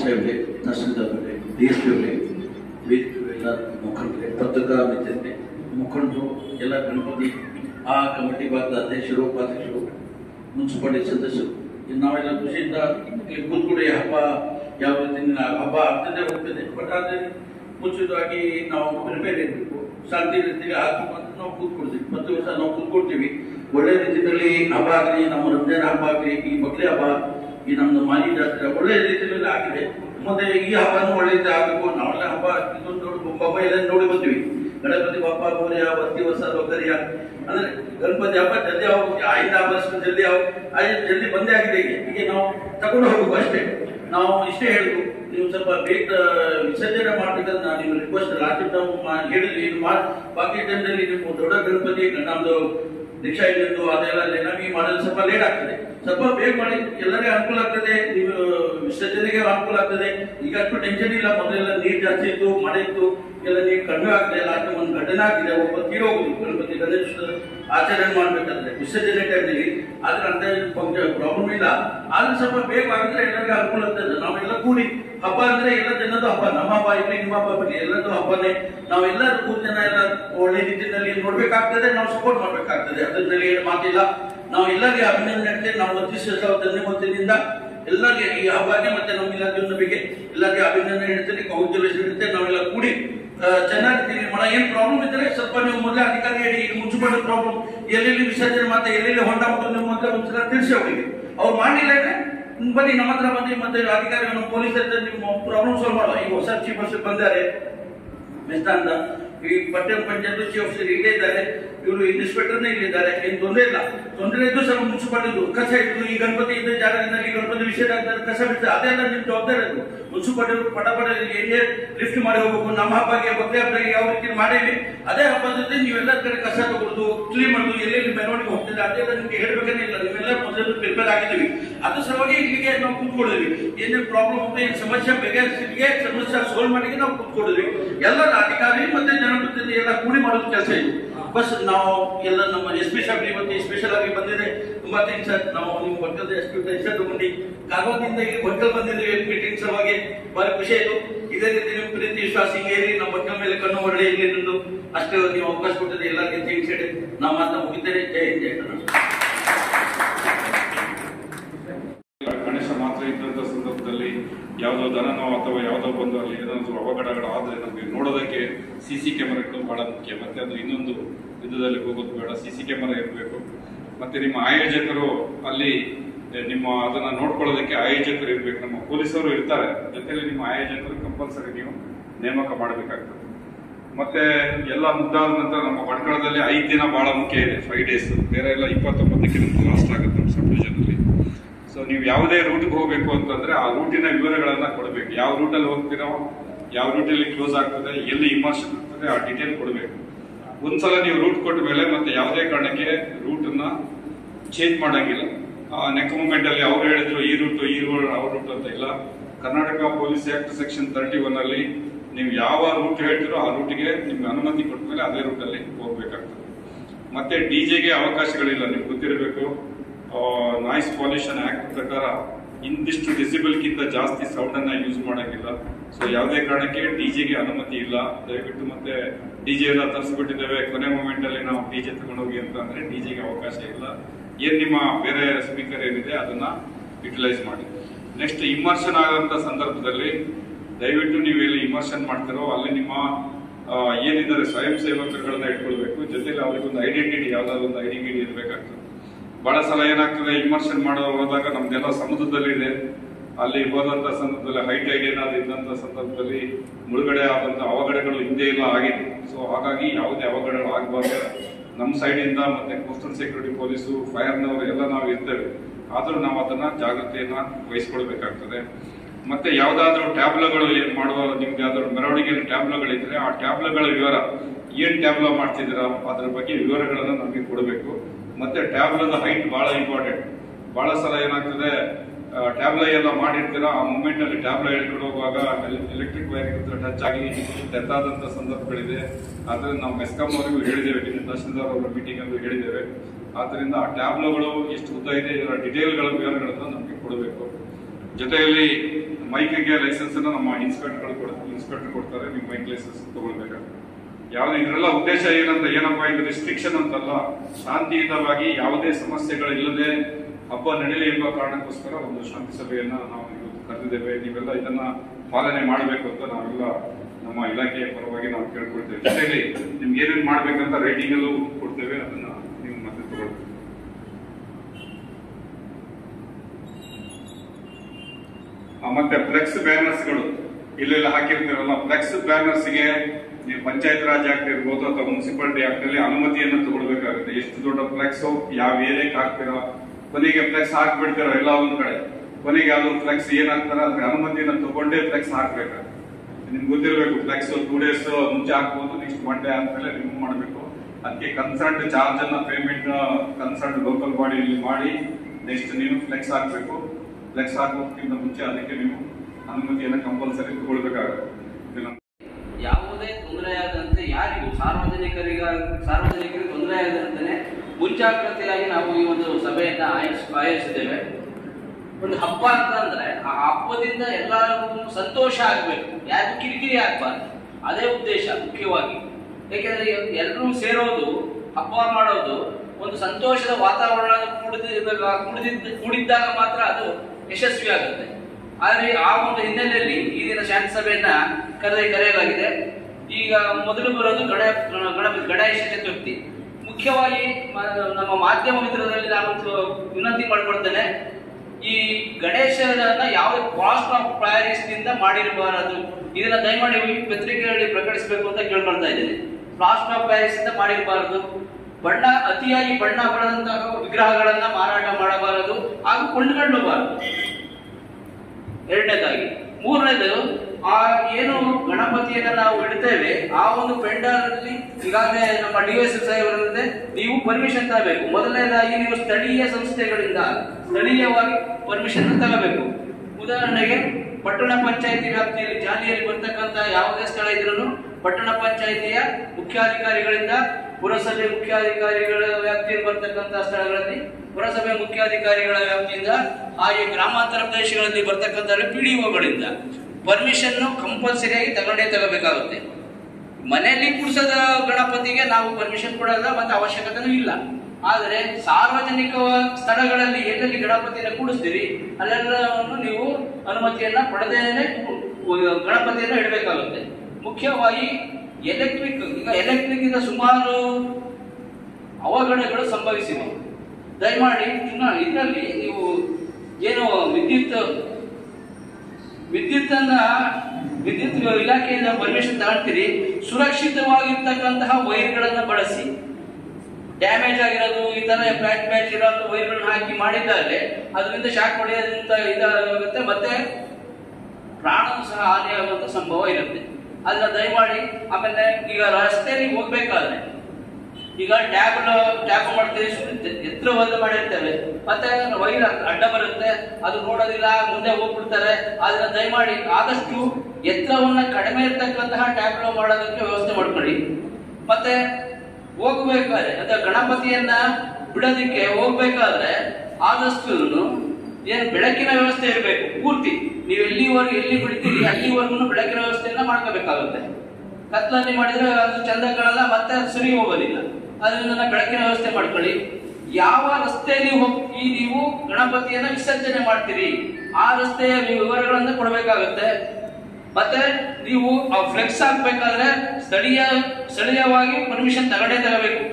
ಸಾಹೇಬ್ರೆ ತಹಸೀಲ್ದಾರ್ರೆ D S P ಅವರೇ ವೇದಿಕೆ ಎಲ್ಲ ಮುಖಂಡರೇ ಪತ್ರಿಕಾ ಮಿತ್ರರೇ ಮುಖಂಡರು ಎಲ್ಲ ಗಣಪತಿ ಆ ಕಮಿಟಿ ಭಾಗದ ಅಧ್ಯಕ್ಷರು ಉಪಾಧ್ಯಕ್ಷರು ಮುನ್ಸಿಪಾಲಿಟಿ ಸದಸ್ಯರು ಇದು ನಾವೆಲ್ಲ ಖುಷಿಯಿಂದ ಇಲ್ಲಿ ಕೂತ್ಕೊಳ್ಳಿ ಹಬ್ಬ ಯಾವ ರೀತಿ ಹಬ್ಬ ಆಗ್ತದೆ ಹೋಗ್ತದೆ ಬಟ್ ಆದರೆ ಮುಂಚಿತವಾಗಿ ನಾವು ಪ್ರಿಪೇರ್ ಇರಬೇಕು ಶಾಂತಿ ರೀತಿಯಲ್ಲಿ ಹಾಕಬೇಕು ಅಂತ ನಾವು ಕೂತ್ಕೊಳ್ತೀವಿ ಪ್ರತಿ ವರ್ಷ ನಾವು ಕೂತ್ಕೊಳ್ತೀವಿ ಒಳ್ಳೆ ರೀತಿಯಲ್ಲಿ ಹಬ್ಬ ಆಗಲಿ ನಮ್ಮ ರಂಜಾನ್ ಹಬ್ಬ ಆಗಲಿ ಈ ಬಕ್ರಿ ಹಬ್ಬ ಈ ನಮ್ದು ಮಾಲಿ ಜಾತ್ರೆ ಒಳ್ಳೆ ರೀತಿಯಲ್ಲಿ ಆಗಿದೆ ಮತ್ತೆ ಈ ಹಬ್ಬನೂ ಒಳ್ಳೆಯದೇ ಆಗಬೇಕು ನಾವೆಲ್ಲ ಹಬ್ಬ ಇದೊಂದು ದೊಡ್ಡ ಹಬ್ಬ ಎಲ್ಲ ನೋಡಿ ಬಂದ್ವಿ ಗಣಪತಿ ಬಾಪ ಮೌರ್ಯ ಪ್ರತಿ ವರ್ಷ ಸೌಕರ್ಯ ಅಂದ್ರೆ ಗಣಪತಿ ಹಬ್ಬ ಜಲ್ದಿ ಆಗ ಐದು ವರ್ಷ ಜಲ್ದಿ ಆಗ ಐದು ಜಲ್ದಿ ಬಂದೇ ಆಗಿದೆ ಈಗ ಈಗ ನಾವು ತಗೊಂಡು ಹೋಗ್ಬೇಕು ಅಷ್ಟೇ ನಾವು ಇಷ್ಟೇ ಹೇಳುದು ನೀವು ಸ್ವಲ್ಪ ಬೇಗ ವಿಸರ್ಜನೆ ಮಾಡ್ಬೇಕಂತ ನಾನು ನಿಮ್ಮ ರಿಕ್ವೆಸ್ಟ್ ಲಾಸ್ಟ್ ನಾವು ಮಾ- ಹೇಳಿದ್ವಿ ಇದು ಮಾ ಬಾಕಿ ಟೈಮ್ನಲ್ಲಿ ನಿಮ್ಮ ದೊಡ್ಡ ಗಣಪತಿ ನಮ್ದು ದೀಕ್ಷಾ ಇದ್ದು ಅದೆಲ್ಲ ನಮಗೆ ಮಾಡಲು ಸ್ವಲ್ಪ ಲೇಟ್ ಆಗ್ತದೆ ಸ್ವಲ್ಪ ಬೇಗ ಮಾಡಿ ಎಲ್ಲರಿಗೂ ಅನುಕೂಲ ಆಗ್ತದೆ ನೀವು ವಿಸರ್ಜನೆಗೆ ಅನುಕೂಲ ಆಗ್ತದೆ ಈಗ ಅಷ್ಟು ಟೆನ್ಷನ್ ಇಲ್ಲ ಮೊದಲೆಲ್ಲ ನೀರು ಜಾಸ್ತಿ ಇತ್ತು ಮಳೆ ಇತ್ತು ಎಲ್ಲ ನೀರು ಕಡಿಮೆ ಆಗ್ತದೆ ಲಾಸ್ಟ್ ಒಂದು ಘಟನೆ ಆಗಿದೆ ಒಬ್ಬ ತೀರೋಗುದು ಗಣಪತಿ ಗಣೇಶ ಆಚರಣೆ ಮಾಡ್ಬೇಕಾದ್ರೆ ವಿಸರ್ಜನೆ ಟೈಮ್ನಲ್ಲಿ ಆದ್ರೆ ಅಂತ ಪ್ರಾಬ್ಲಮ್ ಇಲ್ಲ ಆದ್ರೆ ಸ್ವಲ್ಪ ಬೇಗ ಆಗಿದ್ರೆ ಎಲ್ಲರಿಗೂ ಅನುಕೂಲ ಆಗ್ತದೆ ನಾವೆಲ್ಲ ಕೂಡಿ ಹಬ್ಬ ಅಂದ್ರೆ ಎಲ್ಲ ಜನದ್ದು ಹಬ್ಬ ನಮ್ಮ ಹಬ್ಬ ಇರ್ಲಿ ನಿಮ್ಮ ಹಬ್ಬ ಬರಲಿ ಎಲ್ಲರದ್ದು ಹಬ್ಬನೇ ನಾವೆಲ್ಲರೂ ಮೂರು ಜನ ಎಲ್ಲ ಒಳ್ಳೆ ರೀತಿಯಲ್ಲಿ ನೋಡ್ಬೇಕಾಗ್ತದೆ ನಾವು ಸಪೋರ್ಟ್ ಮಾಡ್ಬೇಕಾಗ್ತದೆ ಅದರಲ್ಲಿ ಏನು ಮಾತಿಲ್ಲ ನಾವು ಎಲ್ಲರಿಗೆ ಅಭಿನಂದನೆ ಹೇಳ್ತೇವೆ ನಾವು ಅತಿಶಯ ಧನ್ಯವಾದದಿಂದ ಎಲ್ಲರಿಗೆ ಈ ಹಬ್ಬಕ್ಕೆ ಮತ್ತೆ ನಮ್ಮ ಇಲಾಖೆಯ ಬಗ್ಗೆ ಎಲ್ಲರಿಗೆ ಅಭಿನಂದನೆ ಹೇಳ್ತೇನೆ ಕೌನ್ಸಿಲೇಷನ್ ಹೇಳ್ತೇನೆ ನಾವೆಲ್ಲ ಕೂಡಿ ಆ, ಚೆನ್ನಾಗಿರ್ತೀವಿ ಮನ ಏನ್ ಪ್ರಾಬ್ಲಮ್ ಇದ್ರೆ ಸ್ವಲ್ಪ ನೀವು ಮೊದಲೇ ಅಧಿಕಾರಿ ಹೇಳಿ ಈಗ ಮುನ್ಸಿಪಾಲಿಟಿ ಪ್ರಾಬ್ಲಮ್ ಎಲ್ಲೆಲ್ಲಿ ವಿಸರ್ಜನೆ ಮತ್ತೆ ಎಲ್ಲೆಲ್ಲಿ ಹೊಂಡ ಮತ್ತು ನಿಮ್ಮ ಮೊದಲೇ ಒಂದ್ಸಲ ತಿಳಿಸಿ ಅವರಿಗೆ ಅವ್ರು ಮಾಡಿಲ್ಲ ಅಂದ್ರೆ ಹ್ಮ್, ಬನ್ನಿ ನಮ್ಮ ಹತ್ರ ಬನ್ನಿ ಮತ್ತೆ ಅಧಿಕಾರಿ ನಮ್ಮ ಪೊಲೀಸ್ ಹತ್ರ ನಿಮ್ಮ ಪ್ರಾಬ್ಲಮ್ ಸಾಲ್ವ್ ಮಾಡುವ ಈಗ ಹೊಸ ಚೀಫ್ ಆಫೀಸರ್ ಬಂದಾರೆ ಮೆಸ್ತಾಂದ ಈ ಪಟ್ಟಣ ಪಂಚಾಯತ್ ಚೀಫ್ ಆಫೀಸರ್ ಇಲ್ಲೇ ಇದ್ದಾರೆ ಇವರು ಇನ್ಸ್ಪೆಕ್ಟರ್ನೇ ಇಲ್ಲಿದ್ದಾರೆ ಏನು ತೊಂದರೆ ಇಲ್ಲ ತೊಂದರೆ ಇದ್ದು ಸ್ವಲ್ಪ ಮುನ್ಸಿಪಾಲಿಟಿ ಕಸ ಇದ್ದು ಈ ಗಣಪತಿ ಇದ್ದ ಜಾಗದಿಂದ ಈ ಗಣಪತಿ ವಿಷಯ ಕಸ ಬಿಡ್ತಾರೆ ಅದೆಲ್ಲ ನಿಮ್ ಜವಾಬ್ದಾರಿ ಅದು ಮುನ್ಸಿಪಾಲಿಟಿ ಪಟ ಪಟ ಏನೇ ಲಿಫ್ಟ್ ಮಾಡಿ ಹೋಗ್ಬೇಕು ನಮ್ಮ ಹಬ್ಬಗೆ ಬಕ್ರಿ ಹಬ್ಬಗೆ ಯಾವ ರೀತಿ ಮಾಡೇವಿ ಅದೇ ಹಬ್ಬದ ಜೊತೆ ನೀವೆಲ್ಲ ಕಡೆ ಕಸ ತಗೊಳ್ಳೋದು ಕ್ಲೀನ್ ಮಾಡೋದು ಎಲ್ಲೆಲ್ಲಿ ಮೆರವಣಿಗೆ ಹೋಗ್ತದೆ ಅದೆಲ್ಲ ನಿಮ್ಗೆ ಹೇಳ್ಬೇಕೇನಿಲ್ಲ ನೀವೆಲ್ಲ ಮೊದಲು ಪ್ರಿಪೇರ್ ಆಗಿದ್ದೀವಿ ಅದ್ರ ಸಲುವಾಗಿ ಇಲ್ಲಿಗೆ ನಾವು ಕೂತ್ಕೊಂಡಿದ್ವಿ ಏನೇನು ಪ್ರಾಬ್ಲಮ್ ಏನು ಸಮಸ್ಯೆ ಬಗೆಹರಿಸಲಿಕ್ಕೆ ಸಮಸ್ಯೆ ಸೋಲ್ವ್ ಮಾಡಿಗೆ ನಾವು ಕೂತ್ಕೊಂಡಿದ್ವಿ ಎಲ್ಲ ಅಧಿಕಾರಿ ಮತ್ತೆ ಜನಪ್ರತಿನಿಧಿ ಎಲ್ಲ ಕೂಡಿ ಮಾಡೋದು ಕೆಲಸ ಇದು ಬಸ್ ನಾವು ಎಲ್ಲ ನಮ್ಮ ಎಸ್ ಪಿ ಸಾಹೇಬ್ ಇವತ್ತು ಸ್ಪೆಷಲ್ ಆಗಿ ಬಂದಿದೆ ತುಂಬಾ ಥ್ಯಾಂಕ್ಸ್ ಸರ್ ನಾವು ನಿಮ್ಮ ವರ್ಗದ ಎಷ್ಟು ಟೆನ್ಷನ್ ತಗೊಂಡು ಕಾಗದದಿಂದ ಇಲ್ಲಿ ವರ್ಗಲ್ ಬಂದಿದ್ದೀವಿ ಮೀಟಿಂಗ್ ಸಲುವಾಗಿ ಬಹಳ ಖುಷಿ ಆಯ್ತು ಇದೇ ರೀತಿ ನಿಮ್ಮ ಪ್ರೀತಿ ವಿಶ್ವಾಸ ಹಿಂಗೆ ಇರಲಿ ನಮ್ಮ ವರ್ಗ ಮೇಲೆ ಕಣ್ಣು ಹೊರಡೆ ಇರಲಿ ಎಂದು ಅಷ್ಟು ನೀವು ಅವಕಾಶ ಕೊಟ್ಟಿದ್ರೆ ಎಲ್ಲರಿಗೆ ಥ್ಯಾಂಕ್ಸ್ ಹೇಳಿ ನಾವು ಮಾತನ್ನ ಮುಗಿತೇನೆ ಜೈ ಹಿಂದ್, ಜೈ ಕರ್ನಾಟಕ ಗಣೇಶ ಮಾತ್ರ ಇದ್ದಂಥ ಸಂದರ್ಭದಲ್ಲಿ ಯಾವುದೋ ದನನೋ ಅಥವಾ ಯಾವುದೋ ಬಂದು ಅಲ್ಲಿ ಏನಾದರೂ ಅವಘಡಗಳು ಆದರೆ ನಮಗೆ ನೋಡೋದಕ್ಕೆ ಸಿ ಸಿ ಕ್ಯಾಮರಾಗಳು ಬಹಳ ಮುಖ್ಯ ಮತ್ತೆ ಅದು ಇನ್ನೊಂದು ಯುದ್ಧದಲ್ಲಿ ಹೋಗೋದು ಬೇಡ ಸಿ ಸಿ ಕ್ಯಾಮರಾ ಇರಬೇಕು ಮತ್ತೆ ನಿಮ್ಮ ಆಯೋಜಕರು ಅಲ್ಲಿ ಎ, ನಿಮ್ಮ ಅದನ್ನ ನೋಡ್ಕೊಳ್ಳೋದಕ್ಕೆ ಆಯೋಜಕರು ಇರಬೇಕು ನಮ್ಮ ಪೊಲೀಸರು ಇರ್ತಾರೆ ಜೊತೆಲಿ ನಿಮ್ಮ ಆಯೋಜಕರು ಕಂಪಲ್ಸರಿ ನೀವು ನೇಮಕ ಮಾಡಬೇಕಾಗ್ತದೆ ಮತ್ತೆ ಎಲ್ಲ ಮುಗ್ದಾದ ನಂತರ ನಮ್ಮ ಭಟ್ಕಳದಲ್ಲಿ ಐದು ದಿನ ಬಹಳ ಮುಖ್ಯ ಇದೆ ಫೈವ್ ಡೇಸ್ ಬೇರೆ ಎಲ್ಲ ಇಪ್ಪತ್ತೊಂಬತ್ತಕ್ಕೆ ನಮ್ಗೆ ಲಾಸ್ಟ್ ಆಗುತ್ತೆ ನಮ್ಮ ಸಬ್ ಡಿವಿಷನಲ್ಲಿ ಸೊ ನೀವು ಯಾವುದೇ ರೂಟ್ಗೆ ಹೋಗಬೇಕು ಅಂತಂದ್ರೆ ಆ ರೂಟಿನ ವಿವರಗಳನ್ನ ಕೊಡಬೇಕು ಯಾವ ರೂಟಲ್ಲಿ ಹೋಗ್ತೀರೋ ಯಾವ ರೂಟಲ್ಲಿ ಕ್ಲೋಸ್ ಆಗ್ತದೆ ಎಲ್ಲಿ ಇಮರ್ಷನ್ ಆಗ್ತದೆ ಆ ಡೀಟೇಲ್ ಕೊಡಬೇಕು ಒಂದ್ಸಲ ನೀವು ರೂಟ್ ಕೊಟ್ಟ ಮೇಲೆ ಮತ್ತೆ ಯಾವುದೇ ಕಾರಣಕ್ಕೆ ರೂಟನ್ನ ಚೇಂಜ್ ಮಾಡಂಗಿಲ್ಲ ನೆಕ್ಸ್ಟ್ ಮೂಮೆಂಟ್ ಅಲ್ಲಿ ಅವ್ರು ಹೇಳಿದ್ರು ಈ ರೂಟ್ ಈ ರೂಟ್ ಅವ್ರ ರೂಟ್ ಅಂತ ಇಲ್ಲ Karnataka police act section thirty one ಅಲ್ಲಿ ನೀವು ಯಾವ ರೂಟ್ ಹೇಳ್ತೀರೋ ಆ ರೂಟ್ಗೆ ನಿಮ್ಗೆ ಅನುಮತಿ ಕೊಟ್ಟ ಮೇಲೆ ಅದೇ ರೂಟಲ್ಲಿ ಹೋಗ್ಬೇಕಾಗ್ತದೆ ಮತ್ತೆ ಡಿಜೆಗೆ ಅವಕಾಶಗಳಿಲ್ಲ ನಿಮ್ಗೆ ಗೊತ್ತಿರಬೇಕು ನಾಯ್ಸ್ ಪಾಲ್ಯೂಷನ್ ಆಕ್ಟ್ ಪ್ರಕಾರ ಇಂದಿಷ್ಟು ಡಿಸಿಬಲ್ಗಿಂತ ಜಾಸ್ತಿ ಸೌಂಡ್ ಅನ್ನ ಯೂಸ್ ಮಾಡಂಗಿಲ್ಲ ಸೊ ಯಾವುದೇ ಕಾರಣಕ್ಕೆ ಡಿಜೆಗೆ ಅನುಮತಿ ಇಲ್ಲ ದಯವಿಟ್ಟು ಮತ್ತೆ ಡಿಜೆ ಎಲ್ಲ ತರಿಸ್ಬಿಟ್ಟಿದ್ದೇವೆ ಕೊನೆ ಮೂಮೆಂಟ್ ಅಲ್ಲಿ ನಾವು ಡಿಜೆ ತಗೊಂಡೋಗಿ ಅಂತ ಅಂದ್ರೆ ಡಿಜೆಗೆ ಅವಕಾಶ ಇಲ್ಲ ಏನ್ ನಿಮ್ಮ ಬೇರೆ ಸ್ಪೀಕರ್ ಏನಿದೆ ಅದನ್ನ ಯುಟಿಲೈಸ್ ಮಾಡಿ ನೆಕ್ಸ್ಟ್ ಇಮರ್ಷನ್ ಆಗೋಂಥ ಸಂದರ್ಭದಲ್ಲಿ ದಯವಿಟ್ಟು ನೀವು ಎಲ್ಲಿ ಇಮರ್ಷನ್ ಮಾಡ್ತಾರೋ ಅಲ್ಲಿ ನಿಮ್ಮ ಆ, ಏನಿದ್ದಾರೆ ಸ್ವಯಂ ಸೇವಕರುಗಳನ್ನ ಇಟ್ಕೊಳ್ಬೇಕು ಜೊತೆಲಿ ಅವ್ರಿಗೊಂದು ಐಡೆಂಟಿಟಿ ಯಾವ್ದಾದ್ರು ಒಂದು ಐಡೆಂಟಿಟಿ ಇರಬೇಕಾಗ್ತದೆ ಬಹಳ ಸಲ ಏನಾಗ್ತದೆ ಇಮರ್ಷನ್ ಮಾಡೋ ಹೋದಾಗ ನಮ್ದೆಲ್ಲ ಸಮುದ್ರದಲ್ಲಿದೆ ಅಲ್ಲಿ ಹೋದಂತ ಸಂದರ್ಭದಲ್ಲಿ ಹೈ ಟೈಡ್ ಏನಾದ್ರು ಇದ್ದಂತ ಸಂದರ್ಭದಲ್ಲಿ ಮುಳುಗಡೆ ಆದಂತ ಅವಘಡಗಳು ಹಿಂದೆ ಎಲ್ಲ ಆಗಿದೆ ಸೊ ಹಾಗಾಗಿ ಯಾವುದೇ ಅವಘಡಗಳು ಆಗಬಾರ್ದು ನಮ್ಮ ಸೈಡ್ ಇಂದ ಮತ್ತೆ ಕೋಸ್ಟಲ್ ಸೆಕ್ಯೂರಿಟಿ ಪೊಲೀಸು ಫೈರ್ನವರು ಎಲ್ಲ ನಾವು ಇರ್ತೇವೆ ಆದ್ರೂ ನಾವು ಅದನ್ನ ಜಾಗ್ರತೆಯನ್ನ ವಹಿಸ್ಕೊಳ್ಬೇಕಾಗ್ತದೆ ಮತ್ತೆ ಯಾವ್ದಾದ್ರು ಟ್ಯಾಬ್ಲಗಳು ಏನ್ ಮಾಡುವ ನಿಮ್ಗೆ ಯಾವ್ದಾದ್ರು ಮೆರವಣಿಗೆಯಲ್ಲಿ ಟ್ಯಾಬ್ಲಗಳಿದ್ರೆ ಆ ಟ್ಯಾಬ್ಲಗಳ ವಿವರ ಏನ್ ಟ್ಯಾಬ್ಲ ಮಾಡ್ತಿದ್ದೀರಾ ಅದ್ರ ಬಗ್ಗೆ ವಿವರಗಳನ್ನ ನಮಗೆ ಕೊಡಬೇಕು ಮತ್ತೆ ಟ್ಯಾಬ್ಲದ ಹೈಟ್ ಬಹಳ ಇಂಪಾರ್ಟೆಂಟ್ ಬಹಳ ಸಲ ಏನಾಗ್ತದೆ ಟ್ಯಾಬ್ಲ ಎಲ್ಲ ಮಾಡಿರ್ತೀರಾ ಆ ಮೂಮೆಂಟ್ ಅಲ್ಲಿ ಟ್ಯಾಬ್ಲ ಹೇಳ್ಕೊಂಡು ಹೋಗುವಾಗ ಎಲೆಕ್ಟ್ರಿಕ್ ವೈರ್ ಹತ್ರ ಟಚ್ ಆಗಿ ಡೆತ್ ಆದಂತ ಸಂದರ್ಭಗಳಿದೆ ಆದ್ರಿಂದ ನಾವು ಮೆಸ್ಕಾಂ ಅವರಿಗೂ ಹೇಳಿದ್ದೇವೆ ನಿನ್ನೆ ತಹಶೀಲ್ದಾರ್ ಅವರ ಮೀಟಿಂಗ್ ಅಲ್ಲೂ ಹೇಳಿದ್ದೇವೆ ಆದ್ರಿಂದ ಆ ಟ್ಯಾಬ್ಲಗಳು ಎಷ್ಟು ಉದ್ದ ಇದೆ ಇದರ ಡಿಟೇಲ್ಗಳ ವಿವರಗಳನ್ನ ನಮಗೆ ಕೊಡಬೇಕು ಜೊತೆಯಲ್ಲಿ ಮೈಕ್ಗೆ ಲೈಸೆನ್ಸ್ ಅನ್ನು ನಮ್ಮ ಇನ್ಸ್ಪೆಕ್ಟರ್ ಕೊಡ್ ಇನ್ಸ್ಪೆಕ್ಟರ್ ಕೊಡ್ತಾರೆ ನೀವು ಮೈಕ್ ಲೈಸೆನ್ಸ್ ತಗೊಳ್ಬೇಕಾಗುತ್ತೆ ಯಾವ್ದು ಇದರೆಲ್ಲ ಉದ್ದೇಶ ಏನಂತ ಏನಪ್ಪಾ ಇದು ರಿಸ್ಟ್ರಿಕ್ಷನ್ ಅಂತಲ್ಲ ಶಾಂತಿಯುತವಾಗಿ ಯಾವುದೇ ಸಮಸ್ಯೆಗಳಿಲ್ಲದೆ ಹಬ್ಬ ನಡೀಲಿ ಎಂಬ ಕಾರಣಕ್ಕೋಸ್ಕರ ಒಂದು ಶಾಂತಿ ಸಭೆಯನ್ನ ನಾವು ಇವತ್ತು ಕರೆದಿದ್ದೇವೆ ನೀವೆಲ್ಲ ಇದನ್ನ ಪಾಲನೆ ಮಾಡಬೇಕು ಅಂತ ನಾವೆಲ್ಲ ನಮ್ಮ ಇಲಾಖೆಯ ಪರವಾಗಿ ನಾವು ಕೇಳ್ಕೊಳ್ತೇವೆ ಜೊತೆಲಿ ನಿಮ್ಗೆ ಏನೇನು ಮಾಡ್ಬೇಕಂತ ರೈಟಿಂಗ್ ಅಲ್ಲೂ ಕೊಡ್ತೇವೆ ಅದನ್ನ ನೀವು ಮತ್ತೆ ತಗೊಳ್ಬೇಕು ಆ, ಮತ್ತೆ ಫ್ಲೆಕ್ಸ್ ಬ್ಯಾನರ್ಸ್ಗಳು ಇಲ್ಲೆಲ್ಲ ಹಾಕಿರ್ತೀರಲ್ಲ ಫ್ಲೆಕ್ಸ್ ಬ್ಯಾನರ್ಸ್ಗೆ ನೀವು ಪಂಚಾಯತ್ ರಾಜ್ ಆಕ್ಟ್ ಇರ್ಬೋದು ಅಥವಾ ಮುನ್ಸಿಪಾಲಿಟಿ ಆಕ್ಟ್ ಅಲ್ಲಿ ಅನುಮತಿಯನ್ನು ತಗೊಳ್ಬೇಕಾಗುತ್ತೆ ಎಷ್ಟು ದೊಡ್ಡ ಫ್ಲೆಕ್ಸ್ ಯಾವ ಏರಿಯಾಕ್ಕೆ ಹಾಕ್ತೀರಾ ಕೊನೆಗೆ ಫ್ಲೆಕ್ಸ್ ಹಾಕ್ಬಿಡ್ತೀರ ಎಲ್ಲ ಒಂದ್ ಕಡೆ ಕೊನೆಗೆ ಅದು ಫ್ಲೆಕ್ಸ್ ಏನಾಗ್ತಾರ ಅದ್ರ ಅನುಮತಿಯನ್ನು ತಗೊಂಡೇ ಫ್ಲೆಕ್ಸ್ ಹಾಕ್ಬೇಕಾಗುತ್ತೆ ನಿಮ್ಗೆ ಗೊತ್ತಿರಬೇಕು ಫ್ಲೆಕ್ಸ್ ಟೂ ಡೇಸ್ ಮುಂಚೆ ಹಾಕ್ಬೋದು ನೆಕ್ಸ್ಟ್ ಒನ್ ಡೇ ಆದ್ಮೇಲೆ ರಿಮೂವ್ ಮಾಡಬೇಕು ಅದಕ್ಕೆ ಕನ್ಸರ್ಟ್ ಚಾರ್ಜ್ ಅನ್ನ ಪೇಮೆಂಟ್ ಕನ್ಸರ್ಟ್ ಲೋಕಲ್ ಬಾಡಿಯಲ್ಲಿ ಮಾಡಿ ನೆಕ್ಸ್ಟ್ ನೀವು ಫ್ಲೆಕ್ಸ್ ಹಾಕ್ಬೇಕು ಫ್ಲೆಕ್ಸ್ ಹಾಕೋದಕ್ಕಿಂತ ಮುಂಚೆ ಅದಕ್ಕೆ ನೀವು ಅನುಮತಿಯನ್ನು ಕಂಪಲ್ಸರಿ ತಗೊಳ್ಬೇಕಾಗುತ್ತೆ ಇದನ್ನ ಯಾವುದೇ ತೊಂದರೆಯಾಗದಂತೆ ಯಾರಿಗೂ ಸಾರ್ವಜನಿಕರಿಗ ಸಾರ್ವಜನಿಕರಿಗೆ ತೊಂದರೆಯಾಗದಂತೆ ಮುಂಜಾಗ್ರತೆಯಾಗಿ ನಾವು ಈ ಒಂದು ಸಭೆಯನ್ನ ಆಯೋಜಿಸ್ ಆಯೋಜಿಸಿದ್ದೇವೆ ಒಂದು ಹಬ್ಬ ಅಂತ ಅಂದ್ರೆ ಆ ಹಬ್ಬದಿಂದ ಎಲ್ಲರಿಗೂ ಸಂತೋಷ ಆಗ್ಬೇಕು ಯಾರಿಗೂ ಕಿರಿಕಿರಿ ಆಗ್ಬಾರ್ದು ಅದೇ ಉದ್ದೇಶ ಮುಖ್ಯವಾಗಿ ಯಾಕೆಂದ್ರೆ ಎಲ್ಲರೂ ಸೇರೋದು ಹಬ್ಬ ಮಾಡೋದು ಒಂದು ಸಂತೋಷದ ವಾತಾವರಣ ಕೂಡಿದಾಗ ಕೂಡಿದ ಕೂಡಿದ್ದಾಗ ಮಾತ್ರ ಅದು ಯಶಸ್ವಿ ಆಗುತ್ತೆ ಆದ್ರೆ ಆ ಒಂದು ಹಿನ್ನೆಲೆಯಲ್ಲಿ ಈ ದಿನ ಶಾಂತಿ ಸಭೆಯನ್ನ ಕರೆದ ಕರೆಯಲಾಗಿದೆ ಈಗ ಮೊದಲು ಬರೋದು ಗಣ ಗಣಪತಿ ಗಣೇಶ ಚತುರ್ಥಿ ಮುಖ್ಯವಾಗಿ ಮ- ನಮ್ಮ ಮಾಧ್ಯಮ ಮಿತ್ರರಲ್ಲಿ ನಾನು ಒಂದು ವಿನಂತಿ ಮಾಡ್ಕೊಳ್ತೇನೆ ಈ ಗಣೇಶನ ಯಾವುದೇ ಕಾಸ್ಟ್ ಆಫ್ ಪ್ರಯಾರಿಸ್ ನಿಂದ ಮಾಡಿರಬಾರದು ಇದನ್ನ ದಯಮಾಡಿ ಈ ಪತ್ರಿಕೆಯಲ್ಲಿ ಪ್ರಕಟಿಸಬೇಕು ಅಂತ ಕೇಳ್ಕೊಳ್ತಾ ಇದ್ದೇನೆ ಪ್ಲಾಸ್ಟ್ ಆಫ್ ಪ್ಯಾರಿಸ್ ಇಂದ ಮಾಡಿರಬಾರದು ಬಣ್ಣ ಅತಿಯಾಗಿ ಬಣ್ಣ ಬಣ್ಣದಂತಹ ವಿಗ್ರಹಗಳನ್ನ ಮಾರಾಟ ಮಾಡಬಾರದು ಹಾಗೂ ಕೊಂಡುಕೊಳ್ಳಬಾರದು ಎರಡನೇದಾಗಿ ಮೂರನೇದು ಆ ಏನು ಗಣಪತಿಯನ್ನ ನಾವು ಇಡ್ತೇವೆ ಆ ಒಂದು ಪೆಂಡಾಲ್ ಅಲ್ಲಿ ಈಗಾಗಲೇ ನಮ್ಮ ಡಿ ಎಸ್ ಸಾಹೇಬರಲ್ಲದೆ ನೀವು ಪರ್ಮಿಷನ್ ತಗಬೇಕು ಮೊದಲನೇದಾಗಿ ನೀವು ಸ್ಥಳೀಯ ಸಂಸ್ಥೆಗಳಿಂದ ಸ್ಥಳೀಯವಾಗಿ ಪರ್ಮಿಷನ್ ತಗಬೇಕು ಉದಾಹರಣೆಗೆ ಪಟ್ಟಣ ಪಂಚಾಯತಿ ವ್ಯಾಪ್ತಿಯಲ್ಲಿ ಜಾಲಿಯಲ್ಲಿ ಬರ್ತಕ್ಕಂಥ ಯಾವುದೇ ಸ್ಥಳ ಇದ್ರೂ ಪಟ್ಟಣ ಪಂಚಾಯಿತಿಯ ಮುಖ್ಯಾಧಿಕಾರಿಗಳಿಂದ ಪುರಸಭೆ ಮುಖ್ಯಾಧಿಕಾರಿಗಳ ವ್ಯಾಪ್ತಿಯಲ್ಲಿ ಬರ್ತಕ್ಕಂಥ ಸ್ಥಳಗಳಲ್ಲಿ ಪುರಸಭೆ ಮುಖ್ಯಾಧಿಕಾರಿಗಳ ವ್ಯಾಪ್ತಿಯಿಂದ ಹಾಗೆ ಗ್ರಾಮಾಂತರ ಪ್ರದೇಶಗಳಲ್ಲಿ ಬರ್ತಕ್ಕಂಥ ಪಿಡಿಒಗಳಿಂದ ಪರ್ಮಿಷನ್ ಕಂಪಲ್ಸರಿಯಾಗಿ ತಗೊಂಡೇ ತಗೋಬೇಕಾಗುತ್ತೆ ಮನೆಯಲ್ಲಿ ಕುಡಿಸದ ಗಣಪತಿಗೆ ನಾವು ಪರ್ಮಿಷನ್ ಕೊಡಲ್ಲ ಮತ್ತೆ ಅವಶ್ಯಕತೆನೂ ಇಲ್ಲ ಆದರೆ ಸಾರ್ವಜನಿಕ ಸ್ಥಳಗಳಲ್ಲಿ ಎಲ್ಲೆಲ್ಲಿ ಗಣಪತಿಯನ್ನು ಕೂಡಿಸ್ತೀರಿ ಅಲ್ಲೆಲ್ಲವನ್ನು ನೀವು ಅನುಮತಿಯನ್ನ ಪಡೆದೇನೆ ಗಣಪತಿಯನ್ನು ಇಡಬೇಕಾಗುತ್ತೆ ಮುಖ್ಯವಾಗಿ ಎಲೆಕ್ಟ್ರಿಕ್ ಈಗ ಎಲೆಕ್ಟ್ರಿಕ್ ಇಂದ ಸುಮಾರು ಅವಘಡಗಳು ಸಂಭವಿಸಿವೆ ದಯಮಾಡಿ ಇದರಲ್ಲಿ ನೀವು ಏನು ವಿದ್ಯುತ್ ವಿದ್ಯುತ್ ಅನ್ನ ವಿದ್ಯುತ್ ಇಲಾಖೆಯಿಂದ ಪರ್ಮಿಷನ್ ತಗೊಳ್ತೀರಿ ಸುರಕ್ಷಿತವಾಗಿರ್ತಕ್ಕಂತಹ ವೈರ್ಗಳನ್ನ ಬಳಸಿ ಡ್ಯಾಮೇಜ್ ಆಗಿರೋದು ಈ ತರ ಪ್ಯಾಚ್ ಪ್ಯಾಚ್ ಇರೋದು ವೈರ್ಗಳನ್ನ ಹಾಕಿ ಮಾಡಿದ್ದಾರೆ ಅದರಿಂದ ಶಾಕ್ ಹೊಡೆಯೋದಂತ ಇದಾಗುತ್ತೆ ಮತ್ತೆ ಪ್ರಾಣವೂ ಸಹ ಹಾನಿಯಾಗುವಂತ ಸಂಭವ ಇರುತ್ತೆ ಅದನ್ನ ದಯಮಾಡಿ ಆಮೇಲೆ ಈಗ ರಸ್ತೆಯಲ್ಲಿ ಹೋಗ್ಬೇಕಾದ್ರೆ ಈಗ ಟ್ಯಾಬ್ ಟ್ಯಾಪ್ ಮಾಡ್ತೀವಿ ಸುಮ್ನೆ ಎತ್ತರವಾದ ಮಾಡಿರ್ತೇವೆ ಮತ್ತೆ ವೈರ್ ಅಡ್ಡ ಬರುತ್ತೆ ಅದು ನೋಡೋದಿಲ್ಲ ಮುಂದೆ ಹೋಗ್ಬಿಡ್ತಾರೆ ಅದನ್ನ ದಯಮಾಡಿ ಆದಷ್ಟು ಎತ್ತರವನ್ನ ಕಡಿಮೆ ಇರ್ತಕ್ಕಂತಹ ಟ್ಯಾಪ್ ಮಾಡೋದಕ್ಕೆ ವ್ಯವಸ್ಥೆ ಮಾಡ್ಕೊಳ್ಳಿ ಮತ್ತೆ ಹೋಗ್ಬೇಕಾದ್ರೆ ಅಂದ್ರೆ ಗಣಪತಿಯನ್ನ ಬಿಡೋದಿಕ್ಕೆ ಹೋಗ್ಬೇಕಾದ್ರೆ ಆದಷ್ಟು ಏನು ಬೆಳಕಿನ ವ್ಯವಸ್ಥೆ ಇರಬೇಕು ಪೂರ್ತಿ ನೀವು ಎಲ್ಲಿವರೆಗೂ ಎಲ್ಲಿ ಬಿಡ್ತೀರಿ ಅಲ್ಲಿವರೆಗೂ ಬೆಳಕಿನ ವ್ಯವಸ್ಥೆಯನ್ನ ಮಾಡ್ಕೋಬೇಕಾಗುತ್ತೆ ಕತ್ಲಲ್ಲಿ ಮಾಡಿದ್ರೆ ಅದು ಚಂದ ಕಾಣಲ್ಲ ಮತ್ತೆ ಅದು ಸರಿ ಹೋಗೋದಿಲ್ಲ ಅದರಿಂದ ಬೆಳಕಿನ ವ್ಯವಸ್ಥೆ ಮಾಡ್ಕೊಳ್ಳಿ ಯಾವ ರಸ್ತೆಯಲ್ಲಿ ಹೋಗಿ ನೀವು ಗಣಪತಿಯನ್ನ ವಿಸರ್ಜನೆ ಮಾಡ್ತೀರಿ ಆ ರಸ್ತೆಯ ವಿವರಗಳನ್ನ ಕೊಡಬೇಕಾಗುತ್ತೆ ಮತ್ತೆ ನೀವು ಆ ಫ್ಲೆಕ್ಸ್ ಹಾಕ್ಬೇಕಾದ್ರೆ ಸ್ಥಳೀಯ ಸ್ಥಳೀಯವಾಗಿ ಪರ್ಮಿಷನ್ ತಗೊಂಡೇ ತಗೋಬೇಕು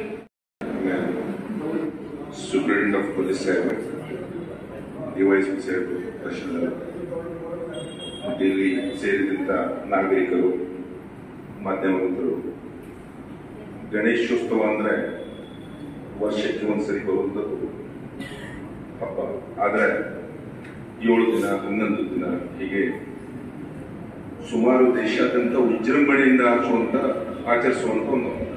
ಸೂಪ್ರಿಂಟೆಂಡೆಂಟ್ ಆಫ್ ಪೊಲೀಸ್ ಸಾಹೇಬ್ ಡಿವೈಎಸ್ಪಿ ಸಾಹೇಬ್ ತಹಶೀಲ್ದಾರ್ ಮತ್ತು ಇಲ್ಲಿ ಸೇರಿದಂಥ ನಾಗರಿಕರು ಮಾಧ್ಯಮ ಮಿತ್ರರು ಗಣೇಶೋತ್ಸವ ಅಂದರೆ ವರ್ಷಕ್ಕೆ ಒಂದ್ಸರಿ ಬರುವಂಥದ್ದು ಹಬ್ಬ ಆದರೆ ಏಳು ದಿನ ಹನ್ನೊಂದು ದಿನ ಹೀಗೆ ಸುಮಾರು ದೇಶಾದ್ಯಂತ ವಿಜೃಂಭಣೆಯಿಂದ ಆಚುವಂತ ಆಚರಿಸುವಂತ ಒಂದು ಹಬ್ಬ.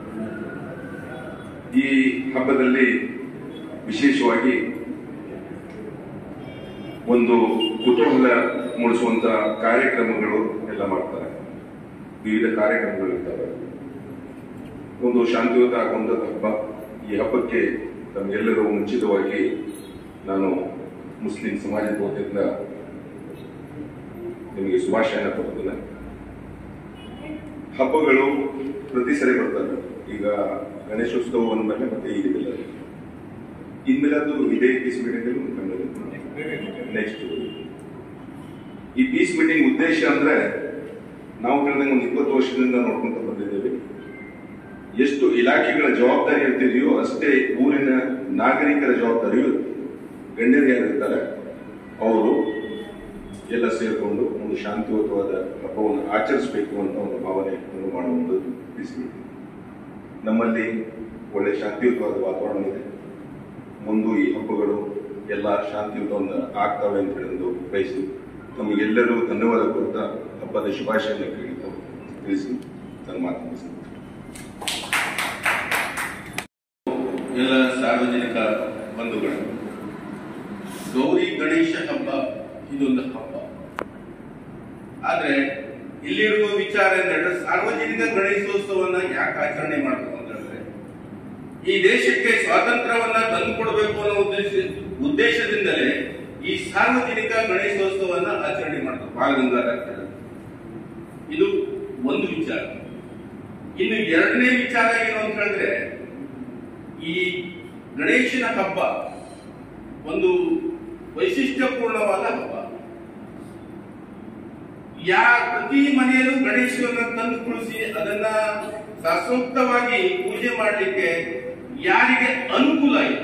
ಈ ಹಬ್ಬದಲ್ಲಿ ವಿಶೇಷವಾಗಿ ಒಂದು ಕುತೂಹಲ ಮೂಡಿಸುವಂತ ಕಾರ್ಯಕ್ರಮಗಳು ಎಲ್ಲ ಮಾಡ್ತಾರೆ ವಿವಿಧ ಕಾರ್ಯಕ್ರಮಗಳು ಇರ್ತವೆ ಒಂದು ಶಾಂತಿಯುತ ಆಗುವಂತ ಹಬ್ಬ ಈ ಹಬ್ಬಕ್ಕೆ ತಮಗೆಲ್ಲರೂ ಮುಂಚಿತವಾಗಿ ನಾನು ಮುಸ್ಲಿಂ ಸಮಾಜದ ವತಿಯಿಂದ ನಿಮಗೆ ಶುಭಾಶಯನ ಕೊಡ್ತೀನಿ ಹಬ್ಬಗಳು ಪ್ರತಿ ಸರಿ ಬರ್ತವೆ ಈಗ ಗಣೇಶೋತ್ಸವ ಬಂದ್ಮೇಲೆ ಮತ್ತೆ ಈದ್ ಮಿಲಾದ್ ಈದ್ ಮಿಲಾದ್ ಇದೇ ಪೀಸ್ ಮೀಟಿಂಗ್ ನೆಕ್ಸ್ಟ್ ಈ ಪೀಸ್ ಮೀಟಿಂಗ್ ಉದ್ದೇಶ ಅಂದ್ರೆ ನಾವು ಕಳೆದಂಗೆ ಒಂದು ಇಪ್ಪತ್ತು ವರ್ಷದಿಂದ ನೋಡ್ಕೊಂತ ಬಂದಿದ್ದೇವೆ ಎಷ್ಟು ಇಲಾಖೆಗಳ ಜವಾಬ್ದಾರಿ ಇರ್ತಿದೆಯೋ ಅಷ್ಟೇ ಊರಿನ ನಾಗರಿಕರ ಜವಾಬ್ದಾರಿಯೂ ಇರುತ್ತೆ. ಗಣ್ಯರು ಯಾರಿರ್ತಾರೆ ಅವರು ಎಲ್ಲ ಸೇರಿಕೊಂಡು ಒಂದು ಶಾಂತಿಯುತವಾದ ಹಬ್ಬವನ್ನು ಆಚರಿಸಬೇಕು ಅಂತ ಒಂದು ಭಾವನೆ ಉಂಟು ಮಾಡುವಂಥದ್ದು ಪೀಸ್ ಮೀಟಿಂಗ್ ನಮ್ಮಲ್ಲಿ ಒಳ್ಳೆ ಶಾಂತಿಯುತವಾದ ವಾತಾವರಣ ಇದೆ ಮುಂದೆ ಈ ಹಬ್ಬಗಳು ಎಲ್ಲ ಶಾಂತಿಯುತವನ್ನು ಆಗ್ತವೆ ಅಂತ ಹೇಳಲು ಬಯಸಿ ತಮಗೆಲ್ಲರೂ ಧನ್ಯವಾದ ಕೊಡ್ತಾ ಹಬ್ಬದ ಶುಭಾಶಯವನ್ನು ಕೇಳಿದ್ದು ತಿಳಿಸಿ ನನ್ನ ಮಾತು ಮುಗಿಸ್ತೀನಿ. ಎಲ್ಲ ಸಾರ್ವಜನಿಕ ಬಂಧುಗಳು ಗೌರಿ ಗಣೇಶ ಹಬ್ಬ ಇದೊಂದು ಹಬ್ಬ ಆದ್ರೆ ಇಲ್ಲಿರುವ ವಿಚಾರ ಎಂದ್ರೆ ಸಾರ್ವಜನಿಕ ಗಣೇಶೋತ್ಸವನ್ನ ಯಾಕೆ ಆಚರಣೆ ಮಾಡಬೇಕು ಅಂತ ಹೇಳಿದ್ರೆ ಈ ದೇಶಕ್ಕೆ ಸ್ವಾತಂತ್ರ್ಯವನ್ನ ತಂದುಕೊಡ್ಬೇಕು ಅನ್ನೋ ಉದ್ದೇಶ ಉದ್ದೇಶದಿಂದಲೇ ಈ ಸಾರ್ವಜನಿಕ ಗಣೇಶೋತ್ಸವನ್ನ ಆಚರಣೆ ಮಾಡ್ತಾರೆ ಬಾಲಗಂಗಾಧರ ತಿಲಕ್. ಇದು ಒಂದು ವಿಚಾರ ಇನ್ನು ಎರಡನೇ ವಿಚಾರ ಏನು ಅಂತ ಹೇಳಿದ್ರೆ ಈ ಗಣೇಶನ ಹಬ್ಬ ಒಂದು ವೈಶಿಷ್ಟ್ಯಪೂರ್ಣವಾದ ಹಬ್ಬ ಯಾ ಪ್ರತಿ ಮನೆಯಲ್ಲೂ ಗಣೇಶನನ್ನ ತಂದು ಕುಳಿಸಿ ಅದನ್ನ ಶಾಸ್ತ್ರೋಕ್ತವಾಗಿ ಪೂಜೆ ಮಾಡಲಿಕ್ಕೆ ಯಾರಿಗೆ ಅನುಕೂಲ ಇಲ್ಲ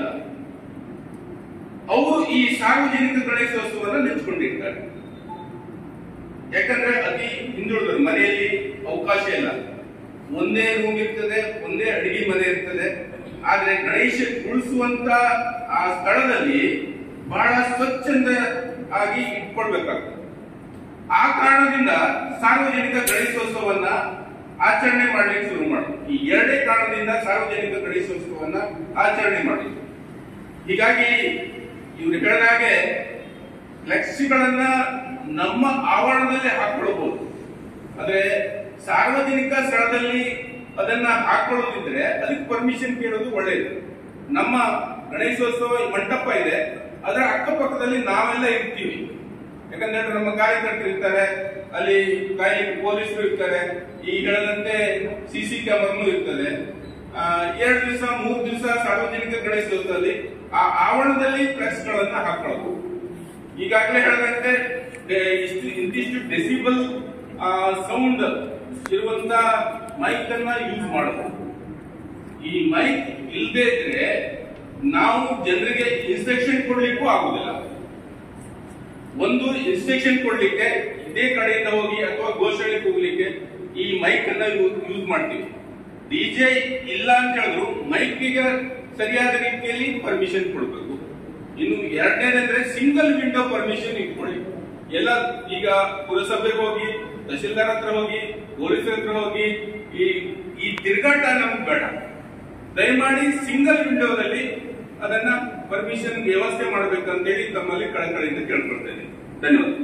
ಅವರು ಈ ಸಾರ್ವಜನಿಕ ಗಣೇಶೋತ್ಸವನ ನೆಚ್ಕೊಂಡಿರ್ತಾರೆ ಯಾಕಂದ್ರೆ ಅತಿ ಹಿಂದುಳಿದ್ರು ಮನೆಯಲ್ಲಿ ಅವಕಾಶ ಇಲ್ಲ ಒಂದೇ ರೂಮ್ ಇರ್ತದೆ ಒಂದೇ ಅಡಿಗೆ ಮನೆ ಇರ್ತದೆ ಆದ್ರೆ ಗಣೇಶ ಕುಳಿಸುವಂತ ಆ ಸ್ಥಳದಲ್ಲಿ ಬಹಳ ಸ್ವಚ್ಛಂದ ಆಗಿ ಇಟ್ಕೊಳ್ಬೇಕಾಗ್ತದೆ ಆ ಕಾರಣದಿಂದ ಸಾರ್ವಜನಿಕ ಗಣೇಶೋತ್ಸವನ್ನ ಆಚರಣೆ ಮಾಡ್ಲಿಕ್ಕೆ ಶುರು ಮಾಡಿದ್ರು ಈ ಎರಡೇ ಕಾರಣದಿಂದ ಸಾರ್ವಜನಿಕ ಗಣೇಶೋತ್ಸವನ್ನ ಆಚರಣೆ ಮಾಡಿದ್ರು ಹೀಗಾಗಿ ಇವ್ರು ಹೇಳಿದ ಹಾಗೆ ಫ್ಲೆಕ್ಸಿಗಳನ್ನ ನಮ್ಮ ಆವರಣದಲ್ಲೇ ಹಾಕೊಳ್ಬಹುದು ಆದ್ರೆ ಸಾರ್ವಜನಿಕ ಸ್ಥಳದಲ್ಲಿ ಅದನ್ನ ಹಾಕೊಳ್ಳೋದಿದ್ರೆ ಅದಕ್ಕೆ ಪರ್ಮಿಷನ್ ಕೇಳೋದು ಒಳ್ಳೆಯದು ನಮ್ಮ ಗಣೇಶೋತ್ಸವ ಮಂಟಪ ಇದೆ ಅದರ ಅಕ್ಕಪಕ್ಕದಲ್ಲಿ ನಾವೆಲ್ಲ ಇರ್ತೀವಿ ಯಾಕಂದ್ರೆ ನಮ್ಮ ಕಾರ್ಯಕರ್ತರು ಇರ್ತಾರೆ ಅಲ್ಲಿ ಕಾಯ್ಲಿಕ್ಕೆ ಪೊಲೀಸರು ಇರ್ತಾರೆ ಈ ಹೇಳದಂತೆ ಸಿ ಸಿ ಕ್ಯಾಮರಾನು ಇರ್ತದೆ ಆ, ಎರಡು ದಿವಸ ಮೂರು ದಿವಸ ಸಾರ್ವಜನಿಕ ಗಣೇಶೋತ್ಸವದಲ್ಲಿ ಆ ಆವರಣದಲ್ಲಿ ಫ್ಲೆಕ್ಸ್ ಗಳನ್ನ ಹಾಕೊಳ್ಳಬಹುದು ಈಗಾಗಲೇ ಹೇಳಿದಂತೆ ಡೆ- ಇಷ್ಟು ಇಂತಿಷ್ಟು ಡೆಸಿಬಲ್ ಸೌಂಡ್ ಇರುವಂತ ಮೈಕ್ ಅನ್ನ ಯೂಸ್ ಮಾಡಬಹುದು ಈ ಮೈಕ್ ಇಲ್ಲದೆ ಇದ್ರೆ ನಾವು ಜನರಿಗೆ ಇನ್ಸ್ಟ್ರಕ್ಷನ್ ಕೊಡ್ಲಿಕ್ಕೂ ಆಗುದಿಲ್ಲ ಒಂದು ಇನ್ಸ್ಟ್ರಕ್ಷನ್ ಕೊಡ್ಲಿಕ್ಕೆ ಇದೇ ಕಡೆಯಿಂದ ಹೋಗಿ ಅಥವಾ ಘೋಷಣೆ ಕೂಗ್ಲಿಕ್ಕೆ ಈ ಮೈಕ್ ಅನ್ನ ಯೂಸ್ ಮಾಡ್ತೀವಿ ಡಿಜೆ ಇಲ್ಲ ಅಂತ ಹೇಳಿದ್ರು ಮೈಕ್ಗೆ ಸರಿಯಾದ ರೀತಿಯಲ್ಲಿ ಪರ್ಮಿಷನ್ ಕೊಡಬೇಕು ಇನ್ನು ಎರಡನೇದಂದ್ರೆ ಸಿಂಗಲ್ ವಿಂಡೋ ಪರ್ಮಿಷನ್ ಇಟ್ಕೊಳ್ಳಿ ಎಲ್ಲ ಈಗ ಪುರಸಭೆಗೆ ಹೋಗಿ ತಹಶೀಲ್ದಾರ್ ಹತ್ರ ಹೋಗಿ ಪೊಲೀಸರ ಹತ್ರ ಹೋಗಿ ಈ ಈ ತಿರುಗಾಟ ನಮ್ಗೆ ಬೇಡ ದಯಮಾಡಿ ಸಿಂಗಲ್ ವಿಂಡೋದಲ್ಲಿ ಅದನ್ನ ಪರ್ಮಿಷನ್ ವ್ಯವಸ್ಥೆ ಮಾಡಬೇಕಂತೇಳಿ ತಮ್ಮಲ್ಲಿ ಕಳಕಳಿಯಿಂದ ಕೇಳ್ಕೊಳ್ತೇನೆ ಧನ್ಯವಾದ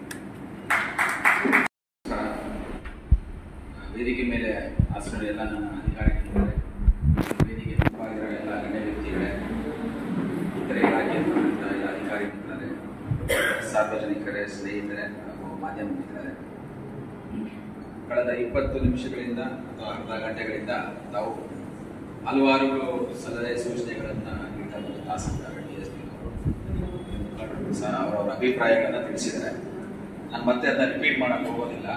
ವೇದಿಕೆ ಮೇಲೆ ಆಸನಗಳು ಎಲ್ಲ ನನ್ನ ಅಧಿಕಾರಿಗಳಿದ್ದಾರೆ ವೇದಿಕೆ ಮುಂಭಾಗಿರೋ ಎಲ್ಲ ಗಣ್ಯ ವ್ಯಕ್ತಿಗಳೇ ಇತರೆ ಇಲಾಖೆ ಸಂಬಂಧಿತ ಎಲ್ಲ ಅಧಿಕಾರಿಗಳಿದ್ದಾರೆ ಸಾರ್ವಜನಿಕರೇ ಸ್ನೇಹಿತರೆ ಹಾಗೂ ಮಾಧ್ಯಮ ಮಿತ್ರರೇ ಕಳೆದ ಇಪ್ಪತ್ತು ನಿಮಿಷಗಳಿಂದ ಅಥವಾ ಅರ್ಧ ಗಂಟೆಗಳಿಂದ ತಾವು ಹಲವಾರು ಸಲಹೆ ಸೂಚನೆಗಳನ್ನು ನೀಡ್ತಾ ಬಂದು ತಹಸೀಲ್ದಾರ್ ಡಿ ಎಸ್ ಪಿ ಅವರು ಸಹ ಅವರವರ ಅಭಿಪ್ರಾಯಗಳನ್ನು ತಿಳಿಸಿದ್ದಾರೆ ನಾನು ಮತ್ತೆ ಅದನ್ನ ರಿಪೀಟ್ ಮಾಡಕ್ಕೆ ಹೋಗೋದಿಲ್ಲ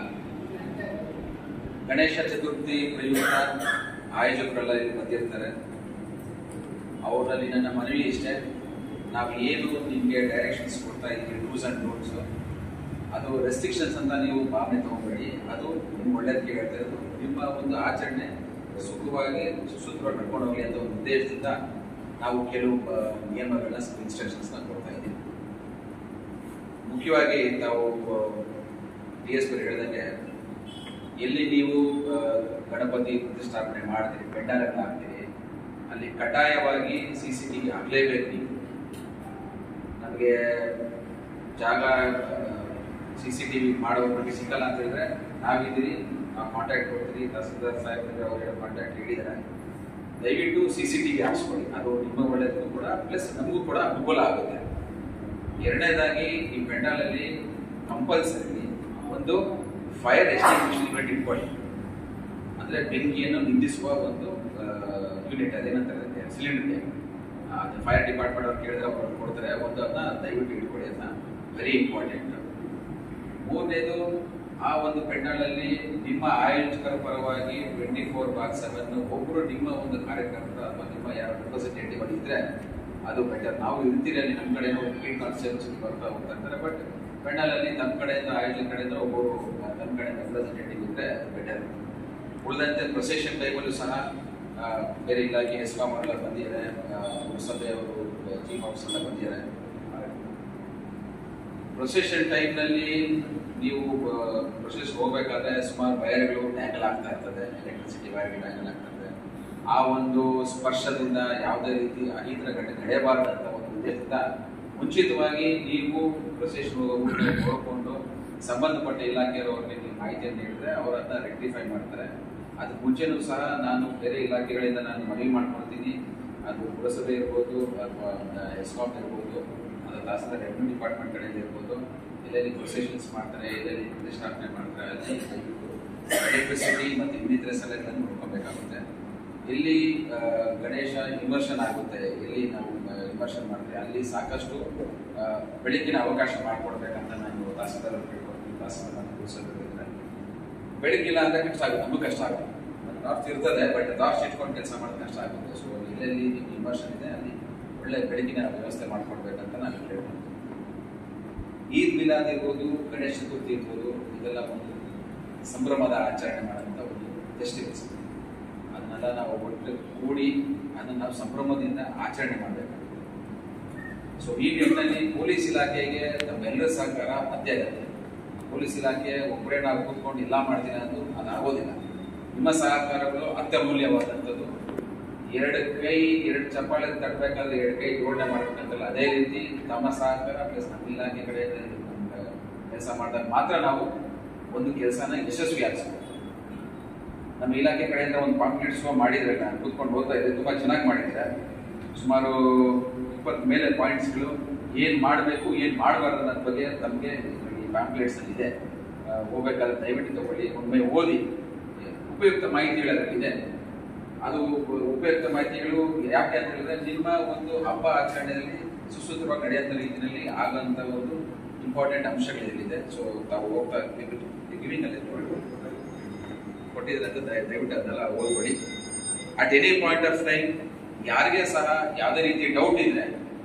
ಗಣೇಶ ಚತುರ್ಥಿ ಪ್ರಯುಕ್ತ ಆಯೋಜಕರೆಲ್ಲ ಇಲ್ಲಿ ಬಂದಿರ್ತಾರೆ ಅವರಲ್ಲಿ ನನ್ನ ಮನವಿ ಇಷ್ಟೇ ನಾವು ಏನು ನಿಮಗೆ ಡೈರೆಕ್ಷನ್ಸ್ ಕೊಡ್ತಾ ಇದ್ದೀವಿ ರೂಲ್ಸ್ ಆ್ಯಂಡ್ ರೂಲ್ಸ್ ಅದು ರೆಸ್ಟ್ರಿಕ್ಷನ್ಸ್ ಅಂತ ನೀವು ಭಾವನೆ ತಗೋಬೇಡಿ ಅದು ನಿಮ್ಮ ಒಳ್ಳೇದಕ್ಕೆ ಹೇಳ್ತಾ ಇರೋದು ನಿಮ್ಮ ಒಂದು ಆಚರಣೆ ಸುಖವಾಗಿ ಸುಸೂತ್ರವಾಗಿ ನಡ್ಕೊಂಡು ಹೋಗಿ ಅಂತ ಒಂದು ಉದ್ದೇಶದಿಂದ ನಾವು ಕೆಲವು ಆ, ನಿಯಮಗಳನ್ನ ಇನ್ಸ್ಟ್ರಕ್ಷನ್ಸ್ನ ಕೊಡ್ತಾ ಇದ್ದೀವಿ ಮುಖ್ಯವಾಗಿ ತಾವು ಡಿ ಎಸ್ ಪಿ ಹೇಳಿದಂಗೆ ಎಲ್ಲಿ ನೀವು ಆ, ಗಣಪತಿ ಪ್ರತಿಷ್ಠಾಪನೆ ಮಾಡ್ತೀರಿ ಪೆಂಡಾಲ್ಗಳನ್ನ ಹಾಕ್ತೀರಿ ಅಲ್ಲಿ ಕಡ್ಡಾಯವಾಗಿ ಸಿ ಸಿ ಟಿ ವಿ ಹಾಕ್ಲೇಬೇಕು ನೀವು ನಮಗೆ ಜಾಗ ಸಿ ಸಿ ಟಿ ವಿ ಮಾಡೋ ನಮಗೆ ಸಿಕ್ಕಲ್ಲ ಅಂತ ಹೇಳಿದ್ರೆ ನಾವಿದ್ದೀರಿ ನಾವು ಕಾಂಟ್ಯಾಕ್ಟ್ ಕೊಡ್ತೀರಿ ತಹಸೀಲ್ದಾರ್ ಸಾಹೇಬ್ರಿಗೆ ಅವರ ಕಾಂಟ್ಯಾಕ್ಟ್ ಹೇಳಿದ್ದಾರೆ ದಯವಿಟ್ಟು ಸಿ ಸಿ ಟಿ ವಿ ಹಾಕ್ಸ್ಕೊಳ್ಳಿ ಅದು ನಿಮ್ಮ ಒಳ್ಳೆಯದು ಕೂಡ ಪ್ಲಸ್ ನಮಗೂ ಕೂಡ ಅನುಕೂಲ ಆಗುತ್ತೆ ಎರಡನೇದಾಗಿ ಈ ಪೆಂಡಾಲಲ್ಲಿ ಕಂಪಲ್ಸರಿ ಒಂದು ಫೈರ್ ಎಸ್ಟಿಂಗ್ವಿಷ್ ಯೂನಿಟ್ ಇಟ್ಕೊಳ್ಳಿ ಅಂದ್ರೆ ಬೆಂಕಿಯನ್ನು ನಿಂದಿಸುವ ಒಂದು ಯೂನಿಟ್ ಅದೇನಂತಾರೆ ಸಿಲಿಂಡರ್ಗೆ ಅದು ಫೈರ್ ಡಿಪಾರ್ಟ್ಮೆಂಟ್ ಅವ್ರು ಕೇಳಿದ್ರೆ ಅವ್ರು ಕೊಡ್ತಾರೆ ಒಂದು ಅದನ್ನ ದಯವಿಟ್ಟು ಇಟ್ಕೊಳ್ಳಿ ಅದನ್ನ ವೆರಿ ಇಂಪಾರ್ಟೆಂಟ್ ಮೂರನೇದು ಆ ಒಂದು ಪೆಂಡಾಲಲ್ಲಿ ನಿಮ್ಮ ಆಯೋಜಕರ ಪರವಾಗಿ ಟ್ವೆಂಟಿ ಫೋರ್ ಬಾರ್ ಸೆವೆನ್ ಒಬ್ಬರು ನಿಮ್ಮ ಒಂದು ಕಾರ್ಯಕರ್ತರ ಅಥವಾ ನಿಮ್ಮ ಯಾರು ರೆಪ್ರೆಸೆಂಟೇಟಿವ್ ಇದ್ರೆ ಅದು ಬೆಟರ್ ನಾವು ಇರ್ತೀರಿ ಅಲ್ಲಿ ನಮ್ಮ ಕಡೆ ಫೀಲ್ಡ್ ಕಾನ್ಸ್ಟಿಟ್ಯೂನ್ಸಿ ಬರ್ತಾ ಹೋಗ್ತಾ ಇರ್ತಾರೆ ಬಟ್ ಪೆಂಡಾಲಲ್ಲಿ ತಮ್ಮ ಕಡೆಯಿಂದ ಆಯೋಜಕ ಕಡೆಯಿಂದ ಒಬ್ಬರು ತಮ್ಮ ಕಡೆ ರೆಪ್ರೆಸೆಂಟೇಟಿವ್ ಇದ್ರೆ ಬೆಟರ್ ಉಳಿದಂತೆ ಪ್ರೊಸೆಷನ್ ಟೈಮಲ್ಲೂ ಸಹ ಆ, ಬೇರೆ ಇಲಾಖೆ ಎಸ್ಕಾಂ ಎಲ್ಲ ಬಂದಿದ್ದಾರೆ ಪುರಸಭೆ ಅವರು ಚೀಫ್ ಆಫೀಸ್ ಎಲ್ಲ ಬಂದಿದ್ದಾರೆ ಪ್ರೊಸೆಷನ್ ಟೈಮ್ನಲ್ಲಿ ನೀವು ಪ್ರೊಸೆಸ್ ಹೋಗ್ಬೇಕಾದ್ರೆ ಸುಮಾರು ವೈರ್ಗಳು ಟ್ಯಾಂಗಲ್ ಆಗ್ತಾ ಇರ್ತದೆ ಎಲೆಕ್ಟ್ರಿಸಿಟಿ ವೈರ್ಗಳು ಟ್ಯಾಂಗಲ್ ಆಗ್ತದೆ ಆ ಒಂದು ಸ್ಪರ್ಶದಿಂದ ಯಾವುದೇ ರೀತಿ ಅಹಿತರ ಘಟನೆ ನಡೆಯಬಾರದಂತ ಒಂದು ಉದ್ದೇಶದಿಂದ ಮುಂಚಿತವಾಗಿ ನೀವು ಪ್ರೊಸೆಸ್ ನೋಡಿಕೊಂಡು ಸಂಬಂಧಪಟ್ಟ ಇಲಾಖೆಯವರಿಗೆ ನೀವು ಮಾಹಿತಿಯನ್ನು ನೀಡಿದ್ರೆ ಅವರು ಅದನ್ನ ರೆಕ್ಟಿಫೈ ಮಾಡ್ತಾರೆ ಅದಕ್ಕೆ ಮುಂಚೆನೂ ಸಹ ನಾನು ಬೇರೆ ಇಲಾಖೆಗಳಿಂದ ನಾನು ಮನವಿ ಮಾಡ್ಕೊಳ್ತೀನಿ ಅದು ಪುರಸಭೆ ಇರ್ಬೋದು ಅಥವಾ ಎಸ್ಕಾಟ್ ಇರ್ಬೋದು ಅದು ತಹಸೀಲ್ದಾರ್ ರೆವಿನ್ಯೂ ಡಿಪಾರ್ಟ್ಮೆಂಟ್ ಕಡೆಯಿಂದ ಇರ್ಬೋದು ಎಲ್ಲೆಲ್ಲಿ ಪ್ರೊಸೆಷನ್ಸ್ ಮಾಡ್ತಾರೆ ಎಲ್ಲೆಲ್ಲಿ ಪ್ರತಿಷ್ಠಾಪನೆ ಮಾಡ್ತಾರೆ ಅಲ್ಲಿ ಎಲೆಕ್ಟ್ರಿಸಿಟಿ ಮತ್ತು ಇನ್ನಿತರೆ ಸಲಹೆಗಳನ್ನು ನೋಡ್ಕೊಬೇಕಾಗುತ್ತೆ ಎಲ್ಲಿ ಆ, ಗಣೇಶ ಇಮರ್ಷನ್ ಆಗುತ್ತೆ ಎಲ್ಲಿ ನಾವು ಇಮರ್ಷನ್ ಮಾಡ್ತೇವೆ ಅಲ್ಲಿ ಸಾಕಷ್ಟು ಆ, ಬೆಳಕಿನ ಅವಕಾಶ ಮಾಡಿಕೊಡ್ಬೇಕಂತ ನಾನು ತಹಸೀಲ್ದಾರ್ ಅವ್ರಿಗೆ ಕೇಳ್ಕೊಳ್ತೀನಿ ತಹಸೀಲ್ದಾರ್ ಪುರಸಭೆ ಬೆಳಕಿಲ್ಲ ಅಂದ್ರೆ ಕಷ್ಟ ಆಗುತ್ತೆ ನಮಗೆ ಕಷ್ಟ ಆಗುತ್ತೆ ಟಾರ್ಚ್ ಇರ್ತದೆ ಬಟ್ ಟಾರ್ಚ್ ಇಟ್ಕೊಂಡು ಕೆಲಸ ಮಾಡೋದು ಕಷ್ಟ ಆಗುತ್ತೆ ಸೊ ಎಲ್ಲೆಲ್ಲಿ ನಿಮ್ಗೆ ಇಮರ್ಷನ್ ಇದೆ ಅಲ್ಲಿ ಒಳ್ಳೆ ಬೆಳಕಿನ ವ್ಯವಸ್ಥೆ ಮಾಡ್ಕೊಡ್ಬೇಕಂತ ನಾನು ಕೇಳ್ಕೊಳ್ತೀನಿ ಈದ್ ಮಿಲಾದ್ ಇರ್ಬೋದು ಗಣೇಶ ಚತುರ್ಥಿ ಇರ್ಬೋದು ಇದೆಲ್ಲ ಒಂದು ಸಂಭ್ರಮದ ಆಚರಣೆ ಮಾಡೋಂಥ ಒಂದು ಫೆಸ್ಟಿವಲ್ಸ್ ಅದನ್ನೆಲ್ಲ ನಾವು ಒಟ್ಟು ಕೂಡಿ ಅದನ್ನು ನಾವು ಸಂಭ್ರಮದಿಂದ ಆಚರಣೆ ಮಾಡಬೇಕಾಗುತ್ತೆ ಸೊ ಈ ನಿಟ್ಟಿನಲ್ಲಿ ಪೊಲೀಸ್ ಇಲಾಖೆಗೆ ತಮ್ಮೆಲ್ಲರ ಸಹಕಾರ ಅತ್ಯಗತ್ಯ ಪೊಲೀಸ್ ಇಲಾಖೆ ಒಬ್ಬರೇ ನಾವು ಕೂತ್ಕೊಂಡು ಇಲ್ಲ ಮಾಡ್ತೀನಿ ಅದು ಅದಾಗೋದಿಲ್ಲ ನಿಮ್ಮ ಸಹಕಾರಗಳು ಅತ್ಯಮೂಲ್ಯವಾದಂಥದ್ದು ಎರಡು ಕೈ ಎರಡು ಚಪ್ಪಾಳೆ ತಟ್ಟಬೇಕಾದ್ರೆ ಎರಡು ಕೈ ಜೋಡಣೆ ಮಾಡ್ಬೇಕಂತಲ್ಲ ಅದೇ ರೀತಿ ತಮ್ಮ ಸಹಕಾರ ಪ್ಲಸ್ ನಮ್ಮ ಇಲಾಖೆ ಕಡೆ ಕೆಲಸ ಮಾಡಿದಾಗ ಮಾತ್ರ ನಾವು ಒಂದು ಕೆಲಸನ ಯಶಸ್ವಿಯಾಗಿಸ್ಬೋದು ನಮ್ಮ ಇಲಾಖೆ ಕಡೆಯಿಂದ ಒಂದು ಪಾಂಪ್ಲೆಟ್ ಶೋ ಮಾಡಿದ್ರೆ ನಾನು ಕೂತ್ಕೊಂಡು ಹೋಗ್ತಾ ಇದ್ದೆ ತುಂಬ ಚೆನ್ನಾಗಿ ಮಾಡಿದ್ದಾರೆ ಸುಮಾರು ಇಪ್ಪತ್ತು ಮೇಲೆ ಪಾಯಿಂಟ್ಸ್ಗಳು ಏನು ಮಾಡಬೇಕು ಏನು ಮಾಡಬಾರ್ದು ಅನ್ನೋದ್ರ ಬಗ್ಗೆ ತಮಗೆ ಈ ಪಾಂಪ್ಲೆಟ್ಸ್ ಅಲ್ಲಿ ಇದೆ ಆ, ಹೋಗ್ಬೇಕಾದ್ರೆ ದಯವಿಟ್ಟು ತಗೊಳ್ಳಿ ಒಮ್ಮೆ ಓದಿ ಉಪಯುಕ್ತ ಮಾಹಿತಿಗಳು ಅದರಲ್ಲಿದೆ ಅದು ಉಪ- ಉಪಯುಕ್ತ ಮಾಹಿತಿಗಳು ಯಾಕೆ ಅಂತ ಹೇಳಿದ್ರೆ ನಿಮ್ಮ ಒಂದು ಹಬ್ಬ ಆಚರಣೆಯಲ್ಲಿ ಸುಸೂತ್ರವಾಗಿ ನಡೆಯುವಂಥ ರೀತಿಯಲ್ಲಿ ಆಗಂತ ಒಂದು ಇಂಪಾರ್ಟೆಂಟ್ ಅಂಶಗಳು ಇಲ್ಲಿದೆ ಸೊ ತಾವು ಹೋಗ್ತಾ ಗಿವಿಂಗ್ ಅಲ್ಲಿ ಕೊಟ್ಟಿದ್ರೆ ಅಂತ ದಯ- ದಯವಿಟ್ಟು ಅದನ್ನೆಲ್ಲ ಓದ್ಬೇಡಿ at any point of time ಯಾರಿಗೆ ಸಹ ಯಾವುದೇ ರೀತಿ ಡೌಟ್ ಇದ್ರೆ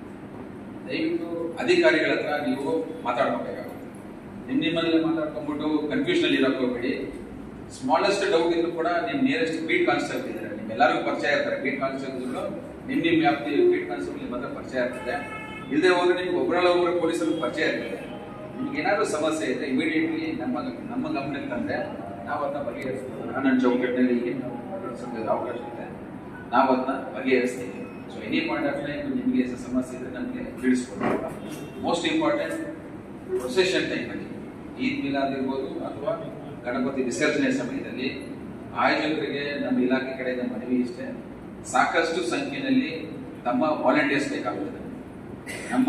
ದಯವಿಟ್ಟು ಅಧಿಕಾರಿಗಳ ಹತ್ರ ನೀವು ಮಾತಾಡ್ಕೋಬೇಕಾಗುತ್ತೆ ನಿಮ್ ನಿಮ್ಮಲ್ಲಿ ಮಾತಾಡ್ಕೊಂಡ್ಬಿಟ್ಟು ಕನ್ಫ್ಯೂಷನ್ ಇರಕ್ ಹೋಗ್ಬೇಡಿ ಸ್ಮಾಲೆಸ್ಟ್ ಡೌಟ್ ಇದ್ರು ಕೂಡ ನಿಮ್ ನಿಯರೆಸ್ಟ್ ಬೀಟ್ ಕಾನ್ಸ್ಟೇಬಲ್ ಇದ್ದಾರೆ ನಿಮ್ಮೆಲ್ಲರಿಗೂ ಪರಿಚಯ ಇರ್ತಾರೆ ಬೀಟ್ ಕಾನ್ಸ್ಟೇಬಲ್ಗಳು ನಿಮ್ ನಿಮ್ ವ್ಯಾಪ್ತಿ ಬೀಟ್ ಕಾನ್ಸ್ಟೇಬಲ್ ನಿಮ್ಮ ಹತ್ರ ಪರಿಚಯ ಇರ್ತದೆ ಇಲ್ಲದೆ ಹೋದ್ರೆ ನಿಮ್ಗೆ ಒಬ್ಬರಲ್ಲ ಒಬ್ಬರು ಪೊಲೀಸರು ಪರಿಚಯ ಇರ್ತದೆ ನಿಮ್ಗೆ ಏನಾದ್ರು ಸಮಸ್ಯೆ ಇದ್ರೆ ಇಮಿಡಿಯೇಟ್ಲಿ ನಮ್ಮ ನಮ್ಮ ಗಮನಕ್ಕೆ ತಂದ್ರೆ ನಾವು ಅದನ್ನ ಬಗೆಹರಿಸ್ತೀವಿ ನನ್ನ ಚೌಕಟ್ಟಿನಲ್ಲಿ ಏನು ನಾವು ಮಾತಾಡ್ಸೋಕೆ ಅವಕಾಶ ಇದೆ ನಾವು ಅದನ್ನ ಬಗೆಹರಿಸ್ತೀವಿ so any point of time ನಿಮಗೆ ಸಮಸ್ಯೆ ಇದ್ರೆ ನಮಗೆ ತಿಳಿಸ್ಕೊಡ್ಬೇಕು ಮೋಸ್ಟ್ ಇಂಪಾರ್ಟೆಂಟ್ ಪ್ರೊಸೆಷನ್ ಟೈಮಲ್ಲಿ ಈದ್ ಮಿಲಾದ್ ಇರ್ಬೋದು ಅಥವಾ ಗಣಪತಿ ವಿಸರ್ಜನೆ ಸಮಯದಲ್ಲಿ ಆಯೋಜಕರಿಗೆ ನಮ್ಮ ಇಲಾಖೆ ಕಡೆಯಿಂದ ಮನವಿ ಇಷ್ಟೇ ಸಾಕಷ್ಟು ಸಂಖ್ಯೆಯಲ್ಲಿ ತಮ್ಮ ವಾಲಂಟಿಯರ್ಸ್ ಬೇಕಾಗುತ್ತದೆ ನಮ್ಮ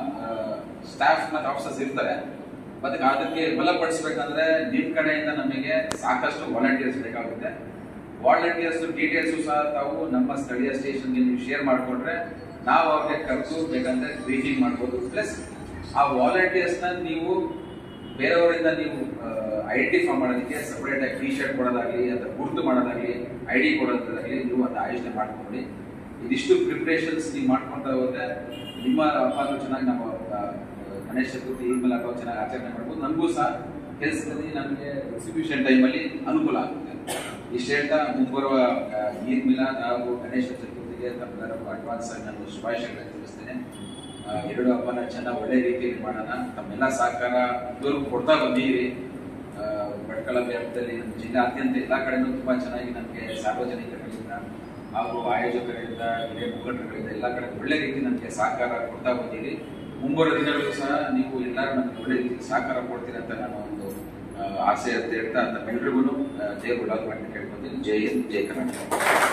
ಸ್ಟಾಫ್ ಮತ್ತು ಆಫೀಸರ್ಸ್ ಇರ್ತಾರೆ ಮತ್ತೆ ಅದಕ್ಕೆ ಬಲಪಡಿಸ್ಬೇಕಂದ್ರೆ ನಿಮ್ ಕಡೆಯಿಂದ ನಮಗೆ ಸಾಕಷ್ಟು ವಾಲಂಟಿಯರ್ಸ್ ಬೇಕಾಗುತ್ತೆ ವಾಲಂಟಿಯರ್ಸ್ ಡೀಟೇಲ್ಸ್ ಸಹ ತಾವು ನಮ್ಮ ಸ್ಥಳೀಯ ಸ್ಟೇಷನ್ಗೆ ನೀವು ಶೇರ್ ಮಾಡಿಕೊಂಡ್ರೆ ನಾವು ಅವ್ರಿಗೆ ಕರೆದು ಬೇಕಂದ್ರೆ ಬ್ರೀಫಿಂಗ್ ಮಾಡ್ಬೋದು ಪ್ಲಸ್ ಆ ವಾಲಂಟಿಯರ್ಸ್ನ ನೀವು ಬೇರೆಯವರಿಂದ ನೀವು ಐಡೆಂಟಿಫೈ ಮಾಡೋದಕ್ಕೆ ಸಪರೇಟ್ ಆಗಿ ಟಿ ಶರ್ಟ್ ಕೊಡೋದಾಗ್ಲಿ ಅಥವಾ ಗುರುತು ಮಾಡೋದಾಗ್ಲಿ ಐ ಡಿ ಕೊಡೋದಾಗ್ಲಿ ನೀವು ಅದನ್ನ ಆಯೋಜನೆ ಮಾಡ್ಕೊಳ್ಳಿ ಇದಿಷ್ಟು ಪ್ರಿಪ್ರೇಷನ್ಸ್ ನೀವು ಮಾಡ್ಕೊಂತ ಹೋದ್ರೆ ನಿಮ್ಮ ಹಬ್ಬನೂ ಚೆನ್ನಾಗಿ ನಮ್ಮ ಆ, ಗಣೇಶ ಚತುರ್ಥಿ ಈದ್ ಮೇಲೆ ಹಬ್ಬ ಚೆನ್ನಾಗಿ ಆಚರಣೆ ಮಾಡ್ಬೋದು ನಮಗೂ ಸಹ ಕೆಲಸದಲ್ಲಿ ನಮಗೆ ಎಕ್ಸಿಬಿಷನ್ ಟೈಮಲ್ಲಿ ಅನುಕೂಲ ಆಗುತ್ತೆ ಇಷ್ಟು ಹೇಳ್ತಾ ಮುಂಬರುವ ಆ, ಈದ್ ಮಿಲಾದ್ ಹಾಗೂ ಗಣೇಶ ಚತುರ್ಥಿಗೆ ತಮ್ಮೆಲ್ಲರಿಗೂ ಅಡ್ವಾನ್ಸ್ ಆಗಿ ನಾನು ಶುಭಾಶಯಗಳನ್ನು ತಿಳಿಸ್ತೇನೆ ಆ, ಎರಡು ಹಬ್ಬನ ಚೆನ್ನಾಗಿ ಒಳ್ಳೆ ರೀತಿಯಲ್ಲಿ ಮಾಡೋಣ ತಮ್ಮೆಲ್ಲ ಸಹಕಾರ ಇದುವರೆಗೂ ಕೊಡ್ತಾ ಬಂದಿರಿ ಆ, ಭಟ್ಕಳ ವ್ಯಾಪ್ತಿಯಲ್ಲಿ ನಮ್ಮ ಜಿಲ್ಲಾದ್ಯಂತ ಎಲ್ಲ ಕಡೆನೂ ತುಂಬಾ ಚೆನ್ನಾಗಿ ನಮಗೆ ಸಾರ್ವಜನಿಕರಿಂದ ಹಾಗೂ ಆಯೋಜಕರಿಂದ ಹಿರಿಯ ಮುಖಂಡರುಗಳಿಂದ ಎಲ್ಲ ಕಡೆ ಒಳ್ಳೆ ರೀತಿ ನಮಗೆ ಸಹಕಾರ ಕೊಡ್ತಾ ಬಂದಿರಿ ಮುಂಬರುವ ದಿನಗಳು ಸಹ ನೀವು ಎಲ್ಲರೂ ನಮಗೆ ಒಳ್ಳೆ ರೀತಿ ಸಹಕಾರ ಕೊಡ್ತೀರಿ ಅಂತ ನಾನು ಒಂದು ಆ, ಆಸೆ ಅಂತ ಹೇಳ್ತಾ ತಮ್ಮೆಲ್ಲರಿಗೂ ಜೈ ಗುಲಾಬ್ ಅಂತ ಕೇಳ್ಕೊತೀನಿ ಜೈ ಹಿಂದ್ ಜೈ ಕರ್ನಾಟಕ